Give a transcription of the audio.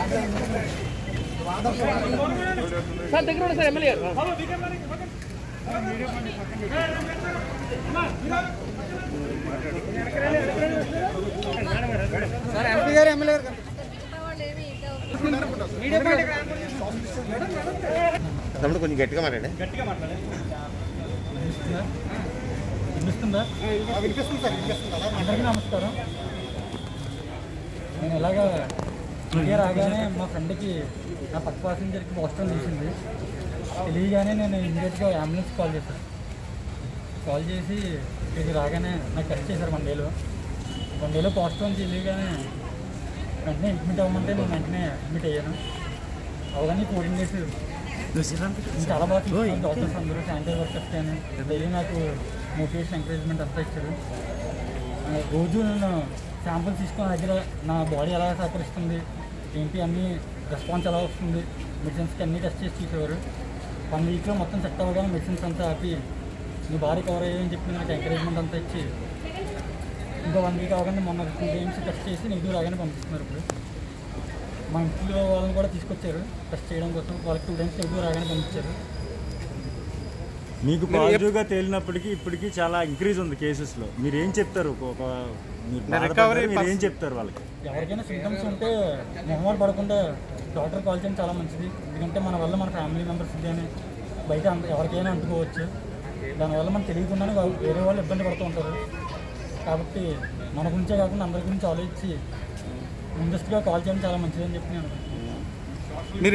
Sir దగ్గర ఉండండి sir MLA గారు సార్ ఎంపీ గారు ఎమ్మెల్యే గారు తమ్ముడు కొంచెం గట్టిగా మాట్లాడే వినిపిస్తుందా వినిపిస్తుంది సార్ వినిపిస్తుంది అలా అందరికీ నమస్కారం నేను ఇలాగా ఇండియా రాగానే మా ఫ్రెండ్కి నా పక్క ప్యాసింజర్కి పోస్టర్ తెలిసింది తెలియగానే నేను ఇమీడియట్గా అంబులెన్స్ కాల్ చేశాను కాల్ చేసి ఇది రాగానే నాకు టెస్ట్ చేశారు వన్ డేలో వన్ డేలో పోస్టర్ అని తెలియగానే వెంటనే అడ్మిట్ అవ్వమంటే నేను వెంటనే అడ్మిట్ అయ్యాను అవగానే ఫోర్టీన్ డేస్ చాలా బాగా చూసుకున్నాను డాక్టర్స్ అందరూ శానిటరీ వర్కర్స్ కానీ డైలీ నాకు మోటివేషన్ ఎంకరేజ్మెంట్ అంతా ఇచ్చారు ఆ, రోజు నేను శాంపుల్స్ తీసుకున్న దగ్గర నా బాడీ ఎలా సహకరిస్తుంది ఏంటి అన్ని రెస్పాన్స్ ఎలా వస్తుంది మెడిసిన్స్కి అన్ని టెస్ట్ చేసి చూసేవారు వన్ వీక్లో మొత్తం సెట్ అవ్వగానే మెడిసిన్స్ అంతా ఆపి నీ బాడీ కవర్ అయ్యాయని చెప్పి నాకు ఎంకరేజ్మెంట్ అంతా ఇచ్చి ఇంకా వన్ వీక్ అవగానే మొన్న టూ గేమ్స్ టెస్ట్ చేసి నెగిటివ్ రాగానే పంపిస్తున్నారు ఇప్పుడు మా ఇంట్లో వాళ్ళని కూడా తీసుకొచ్చారు టెస్ట్ చేయడం కోసం వాళ్ళకి టూ టైమ్స్ నెగిటివ్ రాగానే పంపించారు మీకు పాజిటివ్గా తేలినప్పటికీ ఇప్పటికీ చాలా ఇంక్రీజ్ ఉంది కేసెస్లో మీరు ఏం చెప్తారు ఒక ఒక మీరు బాధపడ్డారు, మీరు ఏం చెప్తారు వాళ్ళకి ఎవరికైనా సిమ్టమ్స్ ఉంటే మొహమాట పడకుండా డాక్టర్ కాల్ చేయడం చాలా మంచిది ఎందుకంటే మన వల్ల మన ఫ్యామిలీ మెంబర్స్ కానీ బయట అంత- ఎవరికైనా అంటుకోవచ్చు దానివల్ల మనకు తెలియకుండానే వాళ్ళు- వేరే వాళ్ళు ఇబ్బంది పడుతూ ఉంటారు కాబట్టి మన గురించే కాకుండా అందరి గురించి ఆలోచించి ముందస్తుగా కాల్ చేయడం చాలా మంచిదని చెప్పి నేను అనుకుంటున్నాను.